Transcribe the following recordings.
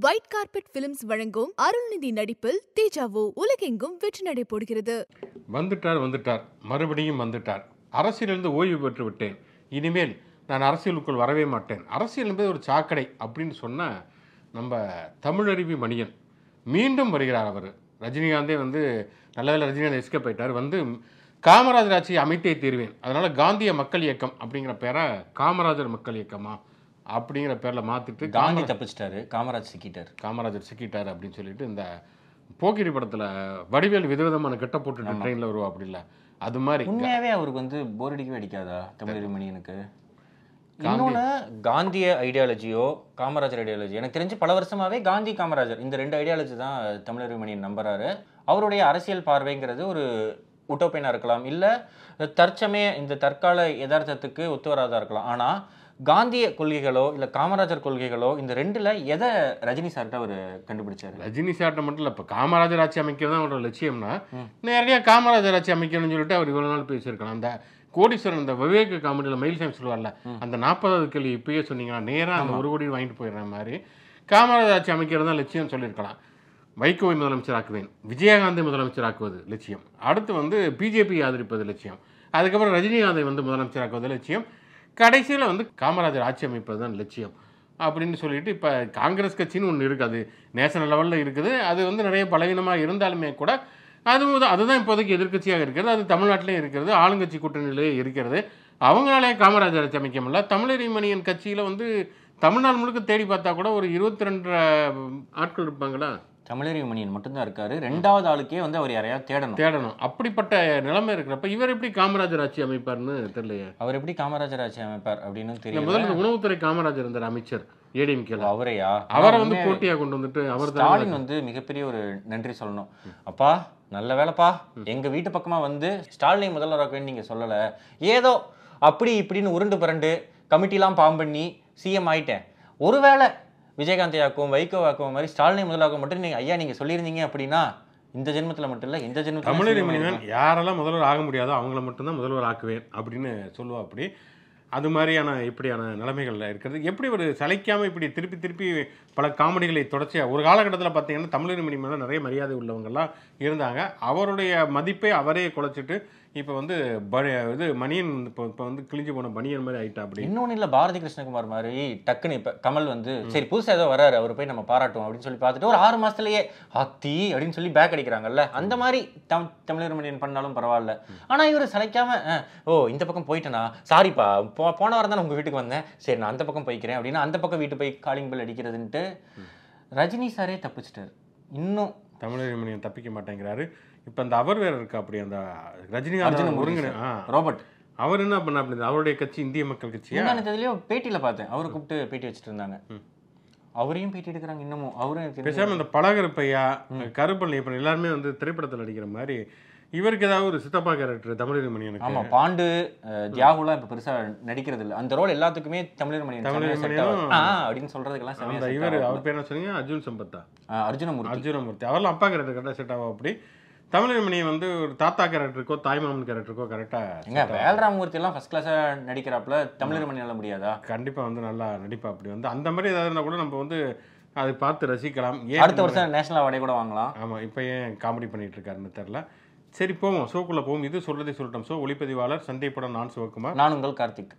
White carpet films வழங்கும் அருள்நிதி நடிப்பில் deja vu உலகெங்கும் வெற்றி நடை போடுகிறது வந்துட்டார் வந்துட்டார் மறுபடியும் வந்துட்டார் அரசியலிருந்து ஓய்வு பெற்று விட்டேன் இனிமேல் நான் அரசியலுக்குள் வரவே மாட்டேன் அரசியல் என்பது ஒரு சாக்கடை அப்படின்னு சொன்ன நம்ம தமிழருவி மணியன் மீண்டும் வருகிறார் அவர் ரஜினிகாந்தே வந்து நல்ல வேளை ரஜினிகாந்த் எஸ்கேப் போயிட்டார் வந்து காமராஜர் ஆட்சியை அமைத்தே தீர்வேன் அதனால் காந்திய மக்கள் இயக்கம் அப்படிங்கிற பேரை காமராஜர் மக்கள் இயக்கமா அப்படிங்கிற பேரில் மாற்றிட்டு காந்தி தப்பிச்சிட்டாரு காமராஜ் சிக்கிட்டார் காமராஜர் சிக்கிட்டார் அப்படின்னு சொல்லிட்டு இந்த போக்கிரி படத்தில் வடிவேல் விதவிதமான கெட்ட போட்டு ட்ரெயினில் வருவா அப்படி இல்லை அது மாதிரி உண்மையாவே அவருக்கு வந்து போர் அடிக்கவே அடிக்காதா தமிழர் மணியனுக்கு இன்னொன்று காந்திய ஐடியாலஜியோ காமராஜர் ஐடியாலஜி எனக்கு தெரிஞ்சு பல வருஷமாவே காந்தி காமராஜர் இந்த ரெண்டு ஐடியாலஜி தான் தமிழர் மணியன் நம்புறாரு அவருடைய அரசியல் பார்வைங்கிறது ஒரு உட்டோப்பியனா இருக்கலாம் இல்லை தற்சமய இந்த தற்கால யதார்த்தத்துக்கு ஒத்து வராதா இருக்கலாம் ஆனால் காந்திய கொள்கைகளோ இல்லை காமராஜர் கொள்கைகளோ இந்த ரெண்டுல எதை ரஜினி சார்கிட்ட அவர் கண்டுபிடிச்சாரு ரஜினி சார்ட்ட மட்டும் இல்லை இப்போ காமராஜர் ஆட்சி அமைக்கிறது தான் அவரோட லட்சியம்னா நேரடியாக காமராஜர் ஆட்சி அமைக்கணும்னு சொல்லிட்டு அவர் இவ்வளோ நாள் பேசியிருக்கலாம் அந்த கோடீஸ்வரன் இந்த விவேக காமெடியில் மயில்சாமி சொல்லுவார்ல அந்த நாற்பதாவது கேள்வி இப்பயே சொன்னீங்கன்னா நேராக அந்த ஒரு கோடி வாங்கிட்டு போயிடுற மாதிரி காமராஜர் ஆட்சி அமைக்கிறது தான் லட்சியம் சொல்லியிருக்கலாம் வைகோவை முதலமைச்சராக்குவேன் விஜயகாந்தை முதலமைச்சராக்குவது லட்சியம் அடுத்து வந்து பிஜேபி ஆதரிப்பது லட்சியம் அதுக்கப்புறம் ரஜினிகாந்தை வந்து முதலமைச்சராக்குவது லட்சியம் கடைசியில் வந்து காமராஜர் ஆட்சி அமைப்பது தான் லட்சியம் அப்படின்னு சொல்லிட்டு இப்போ காங்கிரஸ் கட்சின்னு ஒன்று இருக்குது அது நேஷனல் லெவலில் இருக்குது அது வந்து நிறைய பலவீனமாக இருந்தாலுமே கூட அது வந்து அதுதான் இப்போதைக்கு எதிர்க்கட்சியாக இருக்கிறது அது தமிழ்நாட்டிலே இருக்கிறது ஆளுங்கட்சி கூட்டணியிலே இருக்கிறது அவங்களாலே காமராஜர் ஆட்சி அமைக்க முடியல தமிழறி மணியன் கட்சியில் வந்து தமிழ்நாடு முழுக்க தேடி பார்த்தா கூட ஒரு இருபத்தி ரெண்டு ஆட்கள் இருப்பாங்களா தமிழறிவு மணியன் மட்டும்தான் இருக்காரு ரெண்டாவது ஆளுக்கே வந்து அவர் யாரையாவது தேடணும் தேடணும் அப்படிப்பட்ட நிலைமை இருக்கிறப்ப இவர் எப்படி காமராஜர் ஆட்சி அமைப்பார்னு தெரியலையே அவர் எப்படி காமராஜர் ஆட்சி அமைப்பார் அப்படின்னு இல்ல, தெரியல முதல்ல இந்த உணவுத்துறை காமராஜர் இருந்தார் அமைச்சர் ஏடிஎம்கேல அவரையா அவரை ஆனா வந்து உண்மையாவே போட்டியா கொண்டு வந்துட்டு அவர் ஸ்டாலின் வந்து மிகப்பெரிய ஒரு நன்றி சொல்லணும் அப்பா நல்ல வேலைப்பா எங்க வீட்டு பக்கமா வந்து ஸ்டாலினை முதல்வராக்குவேன்னு நீங்க சொல்லல ஏதோ அப்படி இப்படின்னு உருண்டு புரண்டு கமிட்டிலாம் பாம் பண்ணி சிஎம் ஆயிட்டேன் ஒருவேளை விஜயகாந்தையாக்கும் வைகோவாக்கும் மாதிரி ஸ்டாலினை முதலாக்கும் மட்டும் நீங்க ஐயா நீங்க சொல்லியிருந்தீங்க அப்படின்னா இந்த ஜென்மத்துல மட்டும் இல்ல இந்த தமிழறி ஜென்மத்துல மனிதன் யாரெல்லாம் முதல்வர் ஆக முடியாதோ அவங்கள மட்டும்தான் முதல்வர் ஆக்குவேன் அப்படின்னு சொல்லுவா அப்படி அது மாதிரியான இப்படியான நிலைமைகள்ல இருக்கிறது எப்படி ஒரு சளைக்காம இப்படி திருப்பி திருப்பி பல காமெடிகளை தொடர்ச்சியா ஒரு காலகட்டத்தில் பார்த்தீங்கன்னா தமிழர் மணி மேலே நிறைய மரியாதை உள்ளவங்கெல்லாம் இருந்தாங்க அவருடைய மதிப்பை அவரே குலைச்சிட்டு இப்போ வந்து ப- இது மணியன் இப்போ இப்போ வந்து கிழிஞ்சு போன பனியன் மாதிரி ஆயிட்டா அப்படி இன்னொன்னு இல்ல பாரதி கிருஷ்ணகுமார் மாதிரி டக்குன்னு இப்ப கமல் வந்து சரி புதுசா ஏதோ வராரு அவர் போய் நம்ம பாராட்டுவோம் அப்படின்னு சொல்லி பார்த்துட்டு ஒரு ஆறு மாசத்துலயே அத்தி அப்படின்னு சொல்லி பேக் அடிக்கிறாங்கல்ல அந்த மாதிரி தம் தமிழர் மணியன் பண்ணாலும் பரவாயில்ல ஆனா இவர் சளைக்காம அஹ், ஓ இந்த பக்கம் போயிட்டேனா சாரிப்பா போ போன வாரம் தான் உங்க வீட்டுக்கு வந்தேன் சரி நான் அந்த பக்கம் போய்க்கிறேன் அப்படின்னு அந்த பக்கம் வீட்டு போய் காலிங் பெல் அடிக்கிறதுன்ட்டு ரஜினி சாரே தப்பிச்சிட்டாரு இன்னும் தமிழர் மணியன் தப்பிக்க மாட்டேங்கிறாரு இப்போ அந்த அவர் வேற இருக்கா அப்படி அந்த ரஜினிகாந்த் அர்ஜுன ஒருங்கிணை ஆ ரோபர்ட் அவர் என்ன பண்ண அப்படி அவருடைய கட்சி இந்திய மக்கள் கட்சியா முந்தானத்துலயும் பேட்டியில பார்த்தேன் அவரை கூப்பிட்டு பேட்டி வச்சுட்டு இருந்தாங்க அவரையும் பேட்டி எடுக்கிறாங்க இன்னமும் அவரும் எனக்கு தெரிஞ்சு- பேசாம இந்த பழகருப்பையா கருப்பள்ளி இப்போ எல்லாருமே வந்து திரைப்படத்தில் நடிக்கிற மாதிரி இவருக்கு ஏதாவது ஒரு சித்தப்பா கேரக்டர் தமிழர் மணியனுக்கு ஆமா பாண்டு அஹ், தியாகுலாம் இப்ப பெருசா நடிக்கிறது இல்ல அந்த ரோல் எல்லாத்துக்குமே தமிழர் மணியன் தமிழர் செமையா set மணியனும் ஆகும். ஆ அப்படின்னு சொல்றதுக்கெல்லாம் செமையா அந்த set இவர் ஆகும். அவர் பேர் என்ன சொன்னீங்க அர்ஜுன் சம்பத்தா அஹ், அர்ஜுனமூர்த்தி அர்ஜுனமூர்த்தி அவரெல்லாம் அப்பா கேரக்டர் கரெக்டாக செட் ஆகும் அப்படி தமிழர் மணியன் வந்து ஒரு தாத்தா கேரக்டருக்கோ தாய்மாமன் கேரக்டருக்கோ கரெக்டாக எங்க வேல்ராமூர்த்தி எல்லாம் ஃபர்ஸ்ட் கிளாஸா நடிக்கிறாப்ல தமிழர் மணியால முடியாதா கண்டிப்பாக வந்து நல்லா நடிப்பா அப்படி வந்து அந்த மாதிரி ஏதாவது இருந்தால் கூட நம்ம வந்து அதை பார்த்து ரசிக்கலாம் ஏன் அடுத்த வருஷம் நேஷனல் அவார்டே கூட வாங்கலாம் ஆமாம் இப்போ ஏன் காமெடி பண்ணிட்டு இருக்காருன்னு தெரில சரி போவோம் ஷோக்குள்ளே போவோம் இது சொல்றதை சொல்லட்டும் ஷோ ஒளிப்பதிவாளர் சந்தைப்படம் நான் சிவகுமார் நான் உங்கள் கார்த்திக்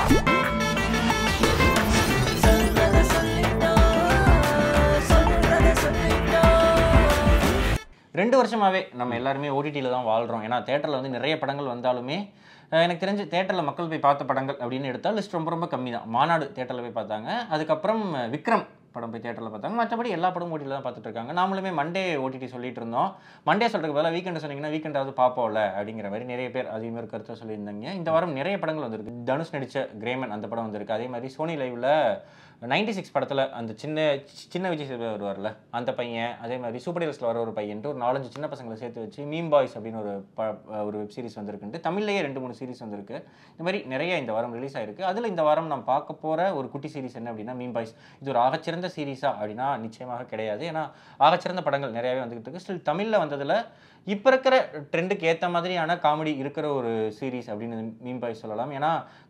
ரெண்டு வருஷமாவே நம்ம எல்லாருமே ஓடிடியில் தான் வாழ்றோம் ஏன்னா தேட்டரில் வந்து நிறைய படங்கள் வந்தாலுமே அஹ், எனக்கு தெரிஞ்சு தேட்டரில் மக்கள் போய் பார்த்த படங்கள் அப்படின்னு எடுத்தால் லிஸ்ட் ரொம்ப ரொம்ப கம்மி தான் மாநாடு தேட்டரில் போய் பார்த்தாங்க அதுக்கப்புறம் அஹ், விக்ரம் படம் போய் தேட்டரில் பார்த்தாங்க மற்றபடி எல்லா படமும் ஓடிடியில் தான் பார்த்துட்டு இருக்காங்க நாமளுமே மண்டே ஓடிடி சொல்லிட்டு இருந்தோம் மண்டே சொல்றதுக்கு பதிலாக வீக்கெண்ட் சொன்னீங்கன்னா வீக்கெண்டாவது பார்ப்போம்ல அப்படிங்கிற மாதிரி நிறைய பேர் அதே மாதிரி கருத்தை சொல்லியிருந்தாங்க இந்த வாரம் நிறைய படங்கள் வந்திருக்கு தனுஷ் நடிச்ச கிரேமன் அந்த படம் வந்திருக்கு அதே மாதிரி சோனி லைவ்ல நைன்டி சிக்ஸ் படத்தில் அந்த சின்ன சின்ன விஜய் சேதுபதி வருவார்ல அந்த பையன் அதே மாதிரி சூப்பர் ஹீரோஸில் வர ஒரு பையன்ட்டு ஒரு நாலஞ்சு சின்ன பசங்களை சேர்த்து வச்சு மீம் பாய்ஸ் அப்படின்னு ஒரு ப ஒரு வெப் சீரிஸ் வந்திருக்குன்ட்டு தமிழ்லேயே ரெண்டு மூணு சீரிஸ் வந்திருக்கு இந்த மாதிரி நிறைய இந்த வாரம் ரிலீஸ் ஆயிருக்கு அதில் இந்த வாரம் நான் பார்க்க போகிற ஒரு குட்டி சீரிஸ் என்ன அப்படின்னா மீம் பாய்ஸ் இது ஒரு ஆகச்சிறந்த சீரிஸா அப்படின்னா நிச்சயமாக கிடையாது ஏன்னா ஆகச்சிறந்த படங்கள் நிறையவே வந்துகிட்டு இருக்கு ஸ்டில் தமிழில் வந்ததில் இப்போ இருக்கிற ட்ரெண்டுக்கு ஏற்ற மாதிரியான காமெடி இருக்கிற ஒரு சீரிஸ் அப்படின்னு மீம் பாய்ஸ் சொல்லலாம் ஏன்னா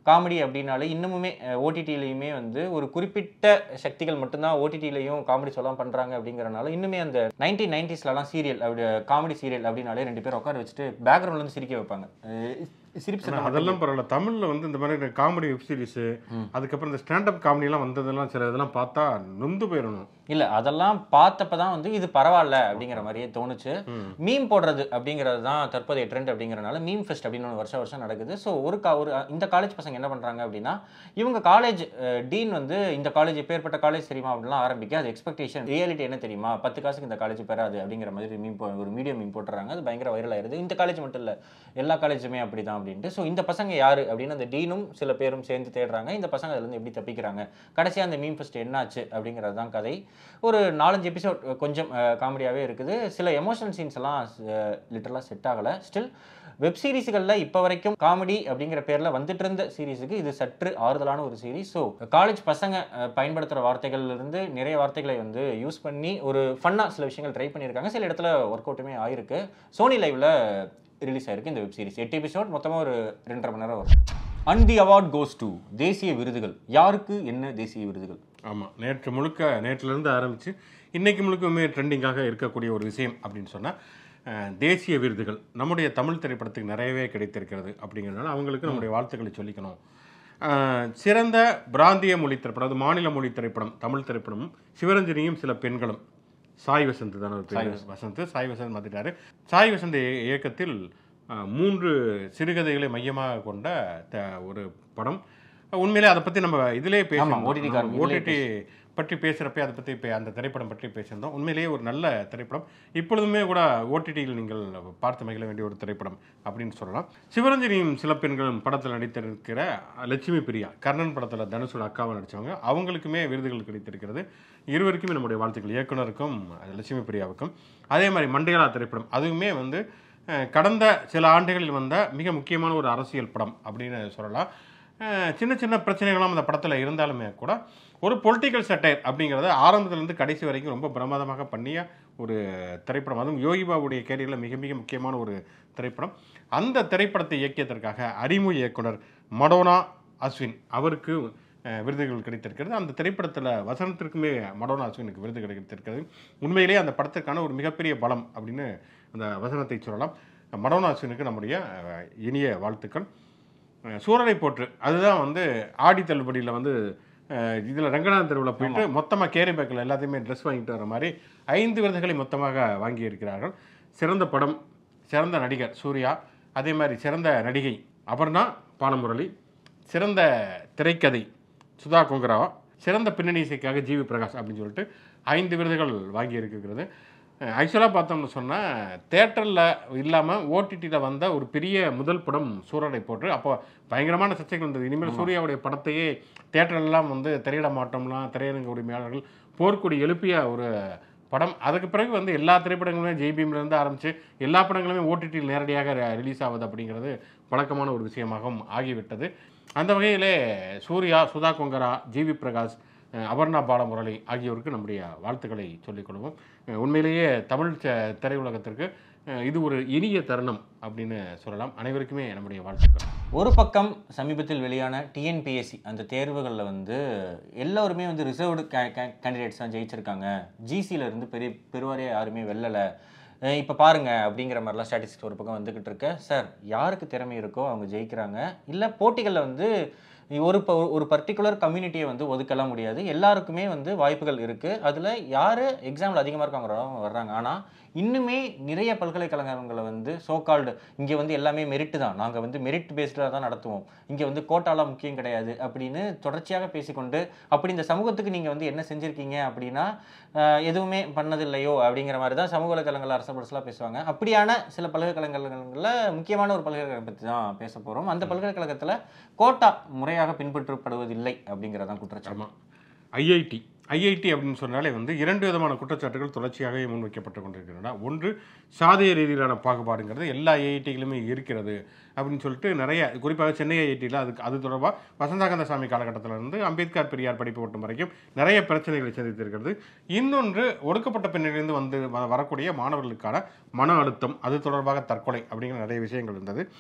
காமெடி அப்படின்னாலே இன்னமுமே ஓடிடிலையுமே வந்து ஒரு குறிப்பிட்ட சக்திகள் மட்டும்தான் ஓடிடிலையும் காமெடி சொல்லலாம் பண்ணுறாங்க அப்படிங்கறனால இன்னுமே அந்த நைன்டீன் நைன்டிஸ்லலாம் சீரியல் அப்படி காமெடி சீரியல் அப்படின்னாலே ரெண்டு பேர் உட்கார வச்சுட்டு பேக்ரவுண்ட்ல இருந்து சிரிக்க வைப்பாங்க அஹ் சிரிப்பு ஆனா சத்தம் அதெல்லாம் பரவாயில்ல தமிழ்ல வந்து இந்த மாதிரி காமெடி வெப் சீரிஸ் அதுக்கப்புறம் இந்த ஸ்டாண்டப் காமெடி எல்லாம் வந்ததெல்லாம் சில இதெல்லாம் பார்த்தா நொந்து போயிடணும் இல்ல அதெல்லாம் பார்த்தப்ப தான் வந்து இது பரவாயில்ல அப்படிங்கிற மாதிரியே தோணுச்சு ம். மீம் போடுறது அப்படிங்கிறது தான் தற்போதைய ட்ரெண்ட் அப்படிங்கறனால மீம் ஃபெஸ்ட் அப்படின்னு ஒன்று வருஷம் வருஷம் நடக்குது ஸோ ஒரு கா ஒரு இந்த காலேஜ் பசங்க என்ன பண்றாங்க அப்படின்னா இவங்க காலேஜ் டீன் வந்து இந்த காலேஜ் பேர்பட்ட காலேஜ் தெரியுமா அப்படிலாம் ஆரம்பிக்க அது எக்ஸ்பெக்டேஷன் ரியாலிட்டி என்ன தெரியுமா பத்து காசுக்கு இந்த காலேஜ் பெறாது அப்படிங்கிற மாதிரி மீம் ஒரு மீடியம் மீம் போட்டுறாங்க அது பயங்கர வைரல் ஆயிருது இந்த காலேஜ் மட்டும் இல்ல எல்லா காலேஜுமே அப்படிதான் அப்படின்ட்டு ஸோ இந்த பசங்க யாரு அப்படின்னு அந்த டீனும் சில பேரும் சேர்ந்து தேடுறாங்க இந்த பசங்க அதுல இருந்து எப்படி தப்பிக்கிறாங்க கடைசியா அந்த மீம் ஃபெஸ்ட் என்னாச்சு அப்படிங்கிறது தான் கதை ஒரு நாலஞ்சு எபிசோட் கொஞ்சம் காமெடியாகவே இருக்குது சில எமோஷனல் சீன்ஸ் எல்லாம் லிட்டரலாக செட் ஆகலை ஸ்டில் வெப் சீரிஸ்களில் இப்போ வரைக்கும் காமெடி அப்படிங்கிற பேரில் வந்துட்டு இருந்த சீரிஸுக்கு இது சற்று ஆறுதலான ஒரு சீரிஸ் ஸோ காலேஜ் பசங்க அஹ், பயன்படுத்துகிற வார்த்தைகள்ல இருந்து நிறைய வார்த்தைகளை வந்து யூஸ் பண்ணி ஒரு ஃபன்னாக சில விஷயங்கள் ட்ரை பண்ணியிருக்காங்க சில இடத்துல ஒர்க் அவுட்டுமே ஆயிருக்கு சோனி லைவ்ல ரிலீஸ் ஆயிருக்கு இந்த வெப் சீரிஸ் எட்டு எபிசோட் மொத்தமாக ஒரு ரெண்டரை மணி நேரம் வரும் and the award goes to தேசிய விருதுகள் யாருக்கு என்ன தேசிய விருதுகள் ஆமாம் நேற்று முழுக்க நேற்றிலிருந்து ஆரம்பித்து இன்னைக்கு முழுக்கவுமே ட்ரெண்டிங்காக இருக்கக்கூடிய ஒரு விஷயம் அப்படின்னு சொன்னால் தேசிய விருதுகள் நம்முடைய தமிழ் திரைப்படத்துக்கு நிறையவே கிடைத்திருக்கிறது அப்படிங்கிறதுனால அவங்களுக்கு நம்முடைய வாழ்த்துக்களை சொல்லிக்கணும் அஹ், சிறந்த பிராந்திய மொழி திரைப்படம் அது மாநில மொழி திரைப்படம் தமிழ் திரைப்படமும் சிவரஞ்சனியும் சில பெண்களும் சாய் வசந்த் தானே ஒரு பேர் வசந்த் சாய் வசந்த் மாத்திட்டாரு சாய் வசந்த் இய- இயக்கத்தில் அஹ், மூன்று சிறுகதைகளை மையமாக கொண்ட த- ஒரு படம் உண்மையிலே அதை பற்றி நம்ம இதிலே ஆமா, OTT காரணம் இதுலயே ஓடிடி பற்றி பேசுகிறப்ப அதை பற்றி இப்போ அந்த திரைப்படம் பற்றி பேசியிருந்தோம் உண்மையிலேயே ஒரு நல்ல திரைப்படம் இப்பொழுதுமே கூட ஓடிடியில் நீங்கள் பார்த்து மகிழ வேண்டிய ஒரு திரைப்படம் அப்படின்னு சொல்லலாம் சிவரஞ்சனியும் சில பெண்களும் படத்தில் நடித்திருக்கிற லட்சுமி பிரியா கர்ணன் படத்தில் தனுஷோட அக்காவை நடித்தவங்க அவங்களுக்குமே விருதுகள் கிடைத்திருக்கிறது இருவருக்குமே நம்முடைய வாழ்த்துக்கள் இயக்குனருக்கும் லட்சுமி பிரியாவுக்கும் அதே மாதிரி மண்டையாளா திரைப்படம் அதுவுமே வந்து அஹ், கடந்த சில ஆண்டுகளில் வந்த மிக முக்கியமான ஒரு அரசியல் படம் அப்படின்னு சொல்லலாம் அஹ், சின்ன சின்ன பிரச்சனைகளும் அந்த படத்தில் இருந்தாலுமே கூட ஒரு பொலிட்டிக்கல் சட்டையர் அப்படிங்கிறத ஆரம்பத்துலேருந்து கடைசி வரைக்கும் ரொம்ப பிரமாதமாக பண்ணிய ஒரு திரைப்படம் அதுவும் யோகி பாபுடைய கேரியரில் மிக மிக முக்கியமான ஒரு திரைப்படம் அந்த திரைப்படத்தை இயக்கியதற்காக அறிமுக இயக்குனர் மடோனா அஸ்வின் அவருக்கு அஹ், விருதுகள் கிடைத்திருக்கிறது அந்த திரைப்படத்தில் வசனத்திற்குமே மடோனா அஸ்வினுக்கு விருது கிடைத்திருக்கிறது உண்மையிலேயே அந்த படத்திற்கான ஒரு மிகப்பெரிய பலம் அப்படின்னு அந்த வசனத்தை சொல்லலாம் மடோனா அஸ்வினுக்கு நம்முடைய அஹ், இனிய வாழ்த்துக்கள் அஹ் சூரரை போற்று அதுதான் வந்து ஆடி தள்ளுபடியில் வந்து இதில் ரங்கநாதன் தெருவில் போயிட்டு மொத்தமாக கேரி பேக்கில் எல்லாத்தையுமே ட்ரெஸ் வாங்கிட்டு வர மாதிரி ஐந்து விருதுகளை மொத்தமாக வாங்கி இருக்கிறார்கள் சிறந்த படம் சிறந்த நடிகர் சூர்யா அதே மாதிரி சிறந்த நடிகை அபர்ணா பாலமுரளி சிறந்த திரைக்கதை சுதா கொங்கராவா சிறந்த பின்னணி இசைக்காக ஜிவி பிரகாஷ் அப்படின்னு சொல்லிட்டு ஐந்து விருதுகள் வாங்கி இருக்கிறது ஆக்சுவலாக பார்த்தோம்னு சொன்னால் தேட்டரில் இல்லாமல் ஓடிடியில் வந்த ஒரு பெரிய முதல் படம் சூரரை போட்டு அப்போ பயங்கரமான சர்ச்சைகள் இருந்தது இனிமேல் சூர்யாவுடைய படத்தையே தேட்டரெல்லாம் வந்து திரையிட மாட்டோம்லாம் திரையரங்க உரிமையாளர்கள் போர்க்குடி எழுப்பிய ஒரு படம் அதுக்கு பிறகு வந்து எல்லா திரைப்படங்களுமே ஜெய்பீம்லேருந்து ஆரம்பித்து எல்லா படங்களுமே ஓடிடியில் நேரடியாக ரிலீஸ் ஆகுது அப்படிங்கிறது வழக்கமான ஒரு விஷயமாகவும் ஆகிவிட்டது அந்த வகையிலே சூர்யா சுதா கொங்கரா ஜிவி பிரகாஷ் அஹ் அபர்ணா பாலமுரளி ஆகியோருக்கு நம்முடைய வாழ்த்துக்களை சொல்லிக் கொள்வோம் அஹ் உண்மையிலேயே தமிழ் ச- திரையுலகத்திற்கு அஹ் இது ஒரு இனிய தருணம் அப்படின்னு சொல்லலாம் அனைவருக்குமே நம்முடைய வாழ்த்துக்கள் ஒரு பக்கம் சமீபத்தில் வெளியான டிஎன்பிஎஸ்சி அந்த தேர்வுகளில் வந்து எல்லோருமே வந்து ரிசர்வ்டு கேண்டிடேட்ஸ் தான் ஜெயிச்சிருக்காங்க GC ல இருந்து பெரிய பெருவாரியாக யாருமே வெல்லலை இப்போ பாருங்க அப்படிங்கிற மாதிரிலாம் ஸ்டாட்டிஸ்டிக்ஸ் ஒரு பக்கம் வந்துக்கிட்டு இருக்க சார் யாருக்கு திறமை இருக்கோ அவங்க ஜெயிக்கிறாங்க இல்லை போட்டிகளில் வந்து ஒரு ப ஒரு பர்டிகுலர் கம்யூனிட்டியை வந்து ஒதுக்கலாம் முடியாது எல்லாருக்குமே வந்து வாய்ப்புகள் இருக்குது அதில் யார் எக்ஸாமில் அதிகமாக இருக்காங்களோ அவங்க வர்றாங்க ஆனால் இன்னுமே நிறைய பல்கலைக்கழகங்களை வந்து சோகால்டு இங்கே வந்து எல்லாமே மெரிட்டு தான் நாங்கள் வந்து மெரிட் பேஸ்டாக தான் நடத்துவோம் இங்கே வந்து கோட்டாலாம் முக்கியம் கிடையாது அப்படின்னு தொடர்ச்சியாக பேசிக்கொண்டு அப்படி இந்த சமூகத்துக்கு நீங்கள் வந்து என்ன செஞ்சுருக்கீங்க அப்படின்னா ஆஹ், எதுவுமே பண்ணதில்லையோ அப்படிங்கிற மாதிரி தான் சமூக வலைத்தளங்கள் அரசு பரிசுலாம் பேசுவாங்க அப்படியான சில பல்கலைக்கழகங்களில் முக்கியமான ஒரு பல்கலைக்கழகம் பற்றி தான் பேச போகிறோம் அந்த பல்கலைக்கழகத்தில் கோட்டா முறையாக பின்பற்றப்படுவதில்லை அப்படிங்கிறதான் குற்றச்சாட்டு ஆமாம் ஐஐடி ஐஐடி அப்படின்னு சொன்னாலே வந்து இரண்டு விதமான குற்றச்சாட்டுகள் தொடர்ச்சியாகவே முன்வைக்கப்பட்டு கொண்டிருக்கின்றன ஒன்று சாதிய ரீதியிலான பாகுபாடுங்கிறது எல்லா ஐஐடிகளுமே இருக்கிறது அப்படின்னு சொல்லிட்டு நிறைய குறிப்பாக சென்னை ஐஐடியில் அதுக்கு அது தொடர்பாக வசந்தாகந்த சாமி காலகட்டத்தில் இருந்து அம்பேத்கர் பெரியார் படிப்பு ஓட்டும் வரைக்கும் நிறைய பிரச்சனைகளை சந்தித்திருக்கிறது இன்னொன்று ஒடுக்கப்பட்ட பின்னணியிலிருந்து வந்து வ- வரக்கூடிய மாணவர்களுக்கான மன அழுத்தம் அது தொடர்பாக தற்கொலை அப்படிங்கிற நிறைய விஷயங்கள் இருந்தது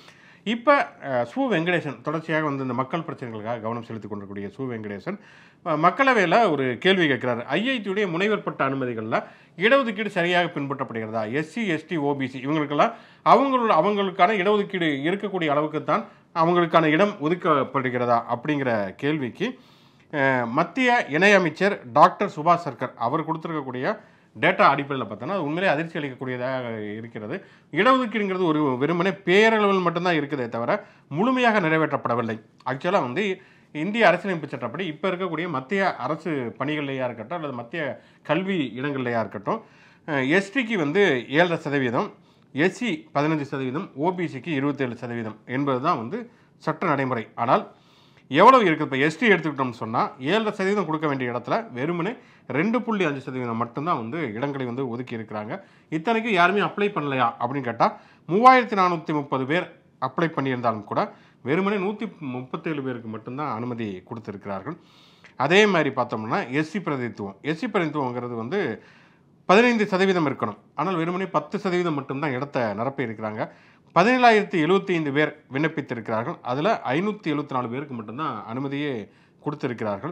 இப்போ சு வெங்கடேசன் தொடர்ச்சியாக வந்து இந்த மக்கள் பிரச்சனைகளுக்காக கவனம் செலுத்தி கொண்டிருக்கக்கூடிய சு வெங்கடேசன் மக்களவையில் ஒரு கேள்வி கேட்குறாரு ஐஐடியுடைய முனைவர் பட்ட அனுமதிகளில் இடஒதுக்கீடு சரியாக பின்பற்றப்படுகிறதா எஸ்சி எஸ்டி ஓபிசி இவங்களுக்கெல்லாம் அவங்களோட அவங்களுக்கான இடஒதுக்கீடு இருக்கக்கூடிய அளவுக்கு தான் அவங்களுக்கான இடம் ஒதுக்கப்படுகிறதா அப்படிங்கிற கேள்விக்கு அஹ், மத்திய இணையமைச்சர் டாக்டர் சுபாஷ் சர்கர் அவர் கொடுத்துருக்கக்கூடிய டேட்டா அடிப்படையில் பார்த்தோன்னா அது உண்மையிலே அதிர்ச்சி அளிக்கக்கூடியதாக இருக்கிறது இடஒதுக்கீடுங்கிறது ஒரு வெறுமனே பேரளவில் மட்டும்தான் இருக்குதே தவிர முழுமையாக நிறைவேற்றப்படவில்லை ஆக்சுவலாக வந்து இந்திய அரசியலமைப்பு சட்டப்படி இப்போ இருக்கக்கூடிய மத்திய அரசு பணிகள்லையா இருக்கட்டும் அல்லது மத்திய கல்வி இடங்கள்லையா இருக்கட்டும் எஸ்டிக்கு வந்து ஏழரை சதவீதம் எஸ்சி பதினஞ்சு சதவீதம் ஓபிசிக்கு இருபத்தேழு சதவீதம் என்பது தான் வந்து சட்ட நடைமுறை ஆனால் எவ்வளவு இருக்குது இப்போ எஸ்டி எடுத்துக்கிட்டோம்னு சொன்னால் ஏழரை சதவீதம் கொடுக்க வேண்டிய இடத்துல வெறுமனே ரெண்டு புள்ளி அஞ்சு சதவீதம் மட்டும்தான் வந்து இடங்களை வந்து ஒதுக்கி இருக்கிறாங்க இத்தனைக்கும் யாருமே அப்ளை பண்ணலையா அப்படின்னு கேட்டால் மூவாயிரத்தி நானூற்றி முப்பது பேர் அப்ளை பண்ணியிருந்தாலும் கூட வெறுமனே நூற்றி முப்பத்தேழு பேருக்கு மட்டும்தான் அனுமதி கொடுத்துருக்கிறார்கள் அதே மாதிரி பார்த்தோம்னா எஸ்சி பிரதிநிதித்துவம் எஸ்சி பிரதிநிதித்துவங்கிறது வந்து பதினைந்து சதவீதம் இருக்கணும் ஆனால் வெறுமனே பத்து சதவீதம் மட்டும்தான் இடத்த நிரப்பி இருக்கிறாங்க பதினேழாயிரத்தி எழுபத்தி ஐந்து பேர் விண்ணப்பித்திருக்கிறார்கள் அதில் ஐநூற்றி எழுபத்தி நாலு பேருக்கு மட்டும்தான் அனுமதியே கொடுத்திருக்கிறார்கள்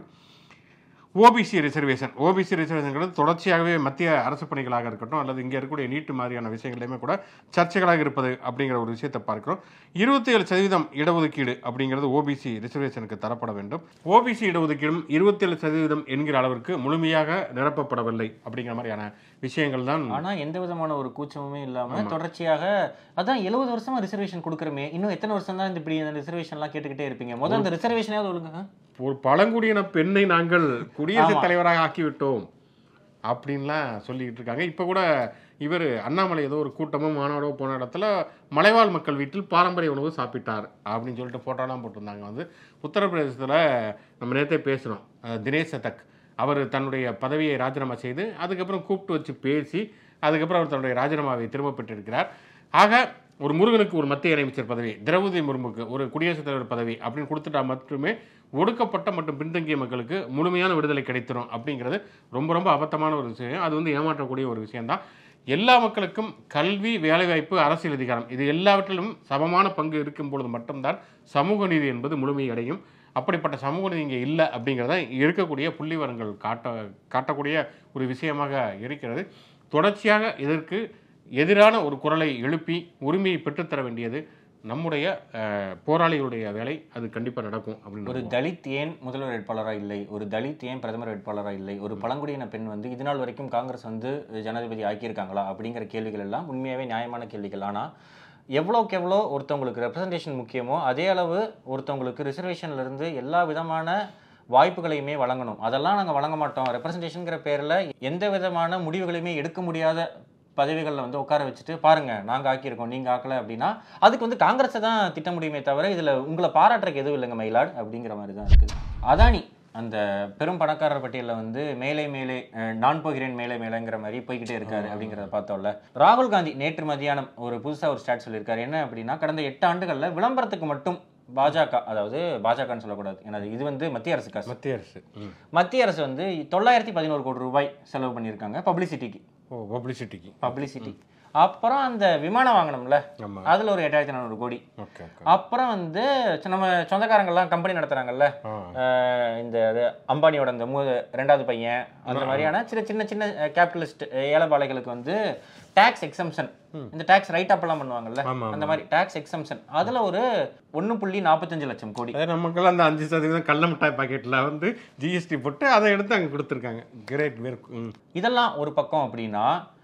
ஓபிசி ரிசர்வேஷன் ஓபிசி ரிசர்வேஷன்கிறது தொடர்ச்சியாகவே மத்திய அரசு பணிகளாக இருக்கட்டும் அல்லது இங்கே இருக்கக்கூடிய நீட்டு மாதிரியான விஷயங்களையுமே கூட சர்ச்சைகளாக இருப்பது அப்படிங்கிற ஒரு விஷயத்தை பார்க்கிறோம் இருபத்தி ஏழு சதவீதம் இடஒதுக்கீடு அப்படிங்கிறது ஓபிசி ரிசர்வேஷனுக்கு தரப்பட வேண்டும் ஓபிசி இடஒதுக்கீடும் இருபத்தேழு சதவீதம் என்கிற அளவிற்கு முழுமையாக நிரப்பப்படவில்லை அப்படிங்கிற மாதிரியான விஷயங்கள் தான் ஆனா எந்த விதமான ஒரு கூச்சமுமே இல்லாம தொடர்ச்சியாக அதான் எழுபது வருஷமா ரிசர்வேஷன் கொடுக்குறமே இன்னும் எத்தனை வருஷம் தான் இந்த இப்படி அந்த ரிசர்வேஷன்லாம் கேட்டுக்கிட்டே இருப்பீங்க முதல்ல அந்த ரிசர்வேஷனாவது ஒழுங்குங்க ஒரு பழங்குடியின பெண்ணை நாங்கள் குடியரசுத் ஆமா. தலைவராக ஆக்கிவிட்டோம் அப்படின்லாம் சொல்லிக்கிட்டு இருக்காங்க இப்போ கூட இவர் அண்ணாமலை ஏதோ ஒரு கூட்டமோ மாநாடோ போன இடத்துல மலைவாழ் மக்கள் வீட்டில் பாரம்பரிய உணவு சாப்பிட்டார் அப்படின்னு சொல்லிட்டு ஃபோட்டோலாம் போட்டிருந்தாங்க வந்து உத்தரப்பிரதேசத்தில் நம்ம நேரத்தே பேசுகிறோம் தினேஷ் சதக் அவர் தன்னுடைய பதவியை ராஜினாமா செய்து அதுக்கப்புறம் கூப்பிட்டு வச்சு பேசி அதுக்கப்புறம் அவர் தன்னுடைய ராஜினாமாவை திரும்ப பெற்றிருக்கிறார் ஆக ஒரு முருகனுக்கு ஒரு மத்திய இணையமைச்சர் பதவி திரௌபதி முர்முக்கு ஒரு குடியரசுத் தலைவர் பதவி அப்படின்னு கொடுத்துட்டா மட்டுமே ஒடுக்கப்பட்ட மற்றும் பின்தங்கிய மக்களுக்கு முழுமையான விடுதலை கிடைத்திரும் அப்படிங்கிறது ரொம்ப ரொம்ப அபத்தமான ஒரு விஷயம் அது வந்து ஏமாற்றக்கூடிய ஒரு விஷயம்தான் எல்லா மக்களுக்கும் கல்வி வேலைவாய்ப்பு அரசியல் அதிகாரம் இது எல்லாவற்றிலும் சமமான பங்கு இருக்கும் பொழுது மட்டும்தான் சமூக நீதி என்பது முழுமை அடையும் அப்படிப்பட்ட சமூக நீதி இங்கே இல்லை அப்படிங்கிறத இருக்கக்கூடிய புள்ளிவரங்கள் காட்ட காட்டக்கூடிய ஒரு விஷயமாக இருக்கிறது தொடர்ச்சியாக இதற்கு எதிரான ஒரு குரலை எழுப்பி உரிமையை பெற்றுத்தர வேண்டியது நம்முடைய அஹ், போராளிகளுடைய வேலை அது கண்டிப்பாக நடக்கும் அப்படின்னு ஒரு நம்புவோம். தலித் ஏன் முதல்வர் வேட்பாளரா இல்லை ஒரு தலித் ஏன் பிரதமர் வேட்பாளரா இல்லை ஒரு பழங்குடியின பெண் வந்து இது நாள் வரைக்கும் காங்கிரஸ் வந்து ஜனாதிபதி ஆக்கியிருக்காங்களா அப்படிங்கிற கேள்விகள் எல்லாம் உண்மையாவே நியாயமான கேள்விகள் ஆனா எவ்வளோக்கு எவ்வளோ ஒருத்தவங்களுக்கு ரெப்ரசன்டேஷன் முக்கியமோ அதே அளவு ஒருத்தவங்களுக்கு ரிசர்வேஷன்ல இருந்து எல்லா விதமான வாய்ப்புகளையுமே வழங்கணும் அதெல்லாம் நாங்கள் வழங்க மாட்டோம் ரெப்ரசன்டேஷன்ங்கிற பேரில் எந்த விதமான முடிவுகளையுமே எடுக்க முடியாத பதவிகளில் வந்து உட்கார வச்சுட்டு பாருங்க நாங்கள் ஆக்கியிருக்கோம் நீங்கள் ஆக்கலை அப்படின்னா அதுக்கு வந்து காங்கிரஸை தான் திட்ட முடியுமே தவிர இதில் உங்களை பாராட்டுறதுக்கு எதுவும் இல்லைங்க மயிலாட் அப்படிங்கிற மாதிரி தான் இருக்குது அதானி அந்த பெரும் பணக்காரர் பட்டியலில் வந்து மேலே மேலே அஹ், நான் போகிறேன் மேலே மேலேங்கிற மாதிரி போய்கிட்டே இருக்காரு அப்படிங்கிறத பார்த்தோம்ல ராகுல் காந்தி நேற்று மதியானம் ஒரு புதுசாக ஒரு ஸ்டாட் சொல்லியிருக்காரு என்ன அப்படின்னா கடந்த எட்டு ஆண்டுகளில் விளம்பரத்துக்கு மட்டும் பாஜக அதாவது பாஜகன்னு சொல்லக்கூடாது ஏன்னா இது வந்து மத்திய அரசு காசு மத்திய அரசு ம். மத்திய அரசு வந்து தொள்ளாயிரத்தி பதினோரு கோடி ரூபாய் செலவு பண்ணியிருக்காங்க பப்ளிசிட்டிக்கு ஓ பப்ளிசிட்டிக்கு பப்ளிசிட்டி அப்புறம் அந்த விமானம் வாங்கினோம்ல ஆமாம் அதுல ஒரு எட்டாயிரத்தி நானூறு கோடி ஓகே ஓகே அப்புறம் வந்து சி- நம்ம சொந்தக்காரங்கள்லாம் கம்பெனி நடத்துறாங்கல்ல ஆ அஹ் இந்த இது அம்பானியோட இந்த மூ ரெண்டாவது பையன் அந்த மாதிரியான சின்ன சின்ன சின்ன கேபிட்டலிஸ்ட் ஏழைபாளைகளுக்கு வந்து டாக்ஸ் எக்ஸம்ஷன் இந்த டாக்ஸ் ரைட் அப்லாம் பண்ணுவாங்கல்ல ஆமா, அந்த மாதிரி டாக்ஸ் எக்ஸம்ஷன் அதுல ஒரு ஒண்ணு புள்ளி நாற்பத்தஞ்சு லட்சம் கோடி அதே நமக்கெல்லாம் அந்த அஞ்சு சதவீதம் கடல மிட்டாய் பாக்கெட்டில் வந்து ஜிஎஸ்டி போட்டு அதை எடுத்து அங்கே கொடுத்துருக்காங்க கிரேட் வேர் ம் இதெல்லாம் ஒரு பக்கம் அப்படின்னா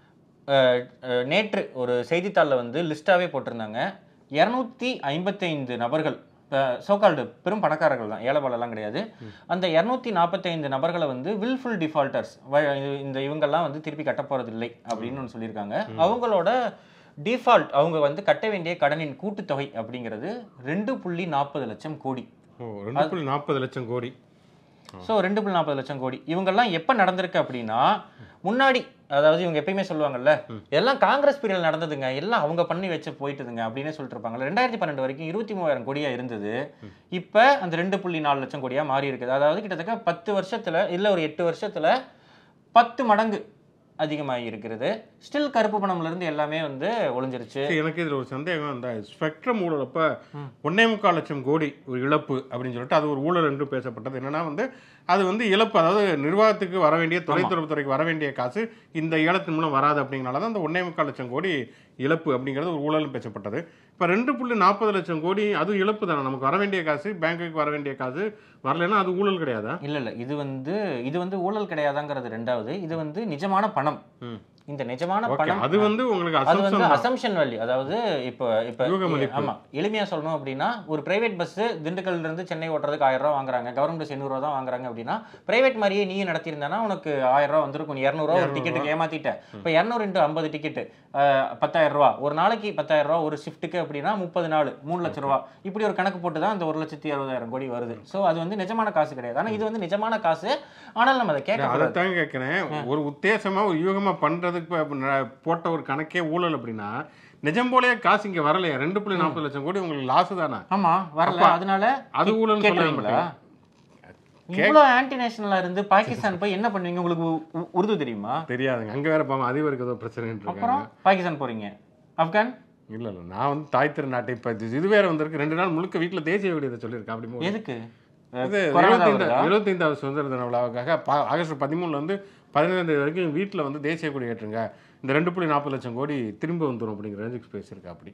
அஹ், அஹ், நேற்று ஒரு செய்தித்தாளில் வந்து லிஸ்ட்டாகவே போட்டிருந்தாங்க இரநூத்தி ஐம்பத்தைந்து நபர்கள் சோகால்டு பெரும் பணக்காரர்கள் தான் ஏழைபாலெல்லாம் கிடையாது அந்த இரநூத்தி நாற்பத்தைந்து நபர்களை வந்து வில்ஃபுல் டிஃபால்ட்டர்ஸ் இந்த இவங்கெல்லாம் வந்து திருப்பி கட்ட போறது இல்லை அப்படின்னு ஒன்று சொல்லியிருக்காங்க அவங்களோட டிஃபால்ட் அவங்க வந்து கட்ட வேண்டிய கடனின் கூட்டுத்தொகை அப்படிங்கிறது ரெண்டு புள்ளி நாற்பது லட்சம் கோடி ஓ ரெண்டு புள்ளி நாற்பது லட்சம் கோடி ஸோ ரெண்டு புள்ளி நாற்பது லட்சம் கோடி இவங்கெல்லாம் எப்போ நடந்திருக்கு அப்படின்னா முன்னாடி அதாவது இவங்க எப்பயுமே சொல்லுவாங்கல்ல எல்லாம் காங்கிரஸ் பீரியட் நடந்ததுங்க எல்லாம் அவங்க பண்ணி வச்சு போயிட்டுதுங்க அப்படின்னே சொல்லிட்டு இருப்பாங்கல்ல ரெண்டாயிரத்தி பன்னெண்டு வரைக்கும் இருபத்தி மூவாயிரம் கோடியா இருந்தது இப்போ அந்த ரெண்டு புள்ளி நாலு லட்சம் கோடியா மாறி இருக்குது அதாவது கிட்டத்தட்ட பத்து வருஷத்துல இல்ல ஒரு எட்டு வருஷத்துல பத்து மடங்கு அதிகமாகி இருக்கிறது ஸ்டில் கருப்பு பணம்ல இருந்து எல்லாமே வந்து ஒளிஞ்சிருச்சு சரி, எனக்கு இதுல ஒரு சந்தேகம் அந்த ஸ்பெக்ட்ரம் ஊழல் அப்ப ஒன்னே முக்கால் லட்சம் கோடி ஒரு இழப்பு அப்படின்னு சொல்லிட்டு அது ஒரு ஊழல் என்று பேசப்பட்டது என்னன்னா வந்து அது வந்து இழப்பு அதாவது நிர்வாகத்துக்கு வர வேண்டிய தொலைத்தொடர்புத்துறைக்கு வர வேண்டிய காசு இந்த ஏலத்தின் மூலம் வராது அப்படிங்கனால தான் அந்த ஒன்னே முக்கால் லட்சம் கோடி இழப்பு அப்படிங்கிறது ஒரு ஊழல் பேசப்பட்டது இப்போ ரெண்டு புள்ளி நாற்பது லட்சம் கோடி அது இழப்பு தானே நமக்கு வர வேண்டிய காசு பேங்க்குக்கு வர வேண்டிய காசு வரலைன்னா அது ஊழல் கிடையாதா இல்ல இல்ல இது வந்து இது வந்து ஊழல் கிடையாதாங்கிறது ரெண்டாவது இது வந்து நிஜமான பணம் ம். இந்த நிஜமான ஓகே பணம் அது வந்து உங்களுக்கு அது வந்து அசம்சன் அசம்ஷன் வேல்யூ அதாவது இப்போ இப்போ யூக மதிப்பு. ஆமா எளிமையா சொல்லணும் அப்படின்னா ஒரு பிரைவேட் பஸ் திண்டுக்கல்ல இருந்து சென்னை ஓட்டுறதுக்கு ஆயிரம் ரூபா வாங்குறாங்க கவர்மெண்ட் பஸ் எண்ணூறு தான் வாங்குறாங்க அப்படின்னா பிரைவேட் மாதிரியே நீ நடத்தியிருந்தானா உனக்கு ஆயிரம் ரூபா வந்திருக்கும் நீ இரநூறுவா ஒரு டிக்கெட்டுக்கு ஏமாத்திட்ட இப்போ இரநூறு இன்ட்டு ஐம்பது டிக்கெட்டு பத்தாயிரம் ரூபா ஒரு நாளைக்கு பத்தாயிரம் ரூபா ஒரு ஷிஃப்ட்டுக்கு அப்படின்னா முப்பது நாள் மூணு லட்ச ரூபா இப்படி ஒரு கணக்கு போட்டு தான் அந்த ஒரு லட்சத்தி அறுபதாயிரம் கோடி வருது ஸோ அது வந்து நிஜமான காசு கிடையாது ஆனா இது வந்து நிஜமான காசு ஆனால் நம்ம அதை கேட்க அதைத்தான் கேட்கிறேன் ஒரு உத்தேசமா ஒரு யூகமா பண்றதுக்கு இப்ப ந- போட்ட ஒரு கணக்கே ஊழல் அப்படின்னா நிஜம் போலயே காசு இங்க வரலையா ரெண்டு புள்ளி நாற்பது லட்சம் கோடி உங்களுக்கு லாஸ் தானே ஆமா வரல அதனால அது ஊழல் சொல்ல கேட்டுருவீங்களா மாட்டேன் இவ்வளோ ஆன்டி நேஷனலா இருந்து பாகிஸ்தான் போய் என்ன பண்ணுவீங்க உங்களுக்கு உ- உ- உருது தெரியுமா தெரியாதுங்க அங்க வேற பாவம் அதிபருக்கு ஏதோ பிரச்சனைன்னு அப்புறம் இருக்காங்க பாகிஸ்தான் போறீங்க ஆப்கான் இல்ல இல்ல நான் வந்து தாய் திருநாட்டை இப்ப இது- இது வேற வந்திருக்கு ரெண்டு நாள் முழுக்க வீட்டுல தேசிய விடியதை சொல்லியிருக்கேன் அப்படி மோ- எதுக்கு இது கொரோனா எழுபத்தைந்து வருதா? எழுபத்தைந்தாவது சுதந்திர தின விழாவுக்காக பா- ஆகஸ்ட் பதிமூணுல இருந்து பதினைந்தாம் தேதி வரைக்கும் வீட்டில் வந்து தேசிய கொடி ஏற்றுங்க இந்த ரெண்டு புள்ளி நாற்பது லட்சம் கோடி திரும்ப வந்துடும் அப்படிங்கிற ரேஞ்சுக்கு பேசியிருக்கா அப்படி